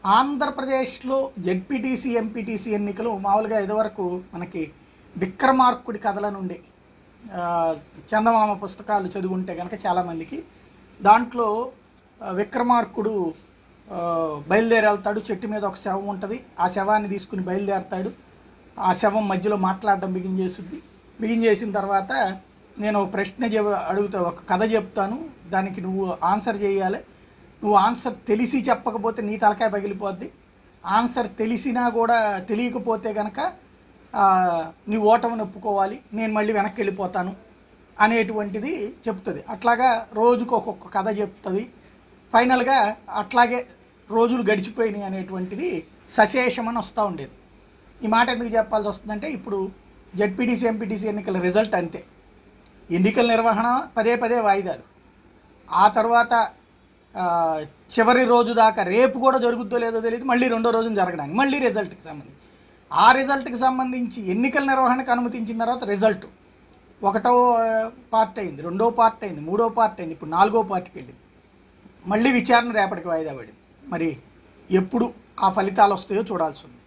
ఆంధ్రప్రదేశ్లో ZPTC MPTC ఎన్నికలు మామూలుగా ఇదివరకు మనకి విక్రమార్కుడి కథల నుండి ఆ, చందమామ పుస్తకాలు చదువుంటే కనుక చాలామందికి దాంట్లో ఆ, విక్రమార్కుడు ఆ, బయలుదేరి వెళ్తాడు చెట్టు మీద ఒక శవం ఉంటుంది ఆ శవాన్ని తీసుకుని బయలుదేరతాడు ఆ శవం మధ్యలో మాట్లాడడం బిగిన్ చేస్తుంది బిగిన్ చేసిన తర్వాత నేను ఒక ప్రశ్న చె అడుగుతా ఒక కథ చెప్తాను దానికి నువ్వు ఆన్సర్ చేయాలి నువ్వు ఆన్సర్ తెలిసి చెప్పకపోతే నీ తలకాయ పగిలిపోద్ది ఆన్సర్ తెలిసినా కూడా తెలియకపోతే కనుక ఆ, నీ ఓటమిని ఒప్పుకోవాలి నేను మళ్ళీ వెనక్కి వెళ్ళిపోతాను అనేటువంటిది చెప్తుంది అట్లాగా రోజుకు ఒక్కొక్క కథ చెప్తుంది ఫైనల్గా అట్లాగే రోజులు గడిచిపోయినాయి అనేటువంటిది సశేషం అని వస్తూ ఉండేది ఈ మాట ఎందుకు చెప్పాల్సి వస్తుందంటే ఇప్పుడు జడ్పీటీసీ ఎంపీటీసీ ఎన్నికల రిజల్ట్ అంతే ఎన్నికల నిర్వహణ పదే పదే వాయిదాలు ఆ తర్వాత ఆ, చివరి రోజు దాకా రేపు కూడా జరుగుద్దో లేదో తెలియదు మళ్ళీ రెండో రోజున జరగడానికి మళ్ళీ రిజల్ట్కి సంబంధించి ఆ రిజల్ట్కి సంబంధించి ఎన్నికల నిర్వహణకు అనుమతించిన తర్వాత రిజల్ట్ ఒకటో ఆ, పార్ట్ అయింది రెండో పార్ట్ అయింది మూడో పార్ట్ అయింది ఇప్పుడు నాలుగో పార్ట్కి వెళ్ళింది మళ్ళీ విచారణ రేపటికి వాయిదా పడింది మరి ఎప్పుడు ఆ ఫలితాలు వస్తాయో చూడాల్సి ఉంది